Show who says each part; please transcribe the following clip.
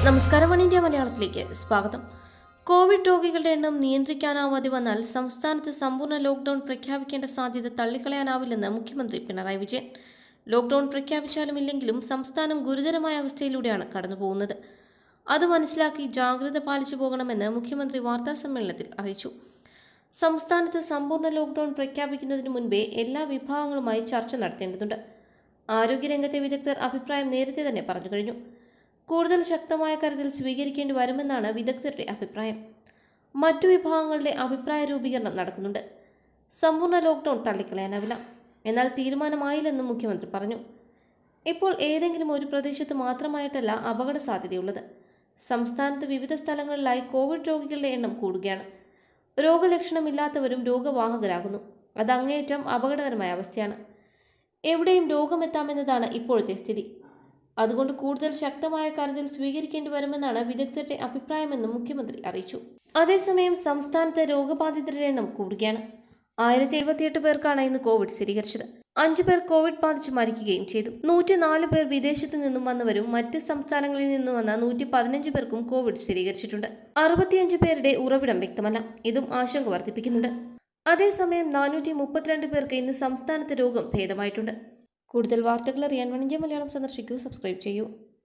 Speaker 1: നമസ്കാരം one India മലയാളത്തിലേക്ക് സ്വാഗതം കോവിഡ് രോഗികളുടെ എണ്ണം നിയന്ത്രിക്കാനാവാതെ വന്നാൽ സംസ്ഥാനത്ത് സമ്പൂർണ്ണ ലോക്ഡൌൺ പ്രഖ്യാപിക്കേണ്ട സാധ്യത തള്ളിക്കളയാനാവില്ലെന്ന് മുഖ്യമന്ത്രി പിണറായി വിജയൻ ലോക്ഡൌൺ പ്രഖ്യാപിച്ചാലും ഇല്ലെങ്കിലും സംസ്ഥാനം ഗുരുതരമായ അവസ്ഥയിലൂടെയാണ് കടന്നുപോകുന്നത് അത് മനസ്സിലാക്കി ജാഗ്രത പാലിച്ചു പോകണമെന്ന് മുഖ്യമന്ത്രി വാർത്താസമ്മേളനത്തിൽ അറിയിച്ചു സംസ്ഥാനത്ത് സമ്പൂർണ്ണ ലോക്ഡൌൺ പ്രഖ്യാപിക്കുന്നതിന് മുൻപേ എല്ലാ വിഭാഗങ്ങളുമായി ചർച്ച നടത്തേണ്ടതുണ്ട് ആരോഗ്യരംഗത്തെ വിദഗ്ധർ അഭിപ്രായം നേരത്തെ തന്നെ പറഞ്ഞു കഴിഞ്ഞു കൂടുതൽ ശക്തമായ കരുതൽ സ്വീകരിക്കേണ്ടി വരുമെന്നാണ് വിദഗ്ധരുടെ അഭിപ്രായം മറ്റു വിഭാഗങ്ങളുടെ അഭിപ്രായ രൂപീകരണം നടക്കുന്നുണ്ട് സമ്പൂർണ്ണ ലോക്ക്ഡൌൺ തള്ളിക്കളയാനാവില്ല എന്നാൽ തീരുമാനമായില്ലെന്നും മുഖ്യമന്ത്രി പറഞ്ഞു ഇപ്പോൾ ഏതെങ്കിലും ഒരു പ്രദേശത്ത് മാത്രമായിട്ടല്ല അപകട സാധ്യതയുള്ളത് സംസ്ഥാനത്ത് വിവിധ സ്ഥലങ്ങളിലായി കോവിഡ് രോഗികളുടെ എണ്ണം കൂടുകയാണ് രോഗലക്ഷണമില്ലാത്തവരും രോഗവാഹകരാകുന്നു അത് അങ്ങേയറ്റം അപകടകരമായ അവസ്ഥയാണ് എവിടെയും രോഗമെത്താമെന്നതാണ് ഇപ്പോഴത്തെ സ്ഥിതി അതുകൊണ്ട് കൂടുതൽ ശക്തമായ കരുതൽ സ്വീകരിക്കേണ്ടി വരുമെന്നാണ് വിദഗ്ധരുടെ അഭിപ്രായമെന്നും മുഖ്യമന്ത്രി അറിയിച്ചു അതേസമയം സംസ്ഥാനത്ത് രോഗബാധിതരുടെ എണ്ണം കൂടുകയാണ് ആയിരത്തി എഴുപത്തിയെട്ട് പേർക്കാണ് ഇന്ന് കോവിഡ് സ്ഥിരീകരിച്ചത് അഞ്ചു പേർ കോവിഡ് ബാധിച്ച് മരിക്കുകയും ചെയ്തു നൂറ്റിനാല് പേർ വിദേശത്തു നിന്നും വന്നവരും മറ്റ് സംസ്ഥാനങ്ങളിൽ നിന്നും വന്ന നൂറ്റി പതിനഞ്ച് പേർക്കും കോവിഡ് സ്ഥിരീകരിച്ചിട്ടുണ്ട് അറുപത്തിയഞ്ച് പേരുടെ ഉറവിടം വ്യക്തമല്ല ഇതും ആശങ്ക വർദ്ധിപ്പിക്കുന്നുണ്ട് അതേസമയം നാനൂറ്റി മുപ്പത്തിരണ്ട് പേർക്ക് ഇന്ന് സംസ്ഥാനത്ത് രോഗം ഭേദമായിട്ടുണ്ട് കൂടുതൽ വാർത്തകൾ അറിയാൻ വണിജ്യ മലയാളം സന്ദർശിക്കൂ സബ്സ്ക്രൈബ് ചെയ്യൂ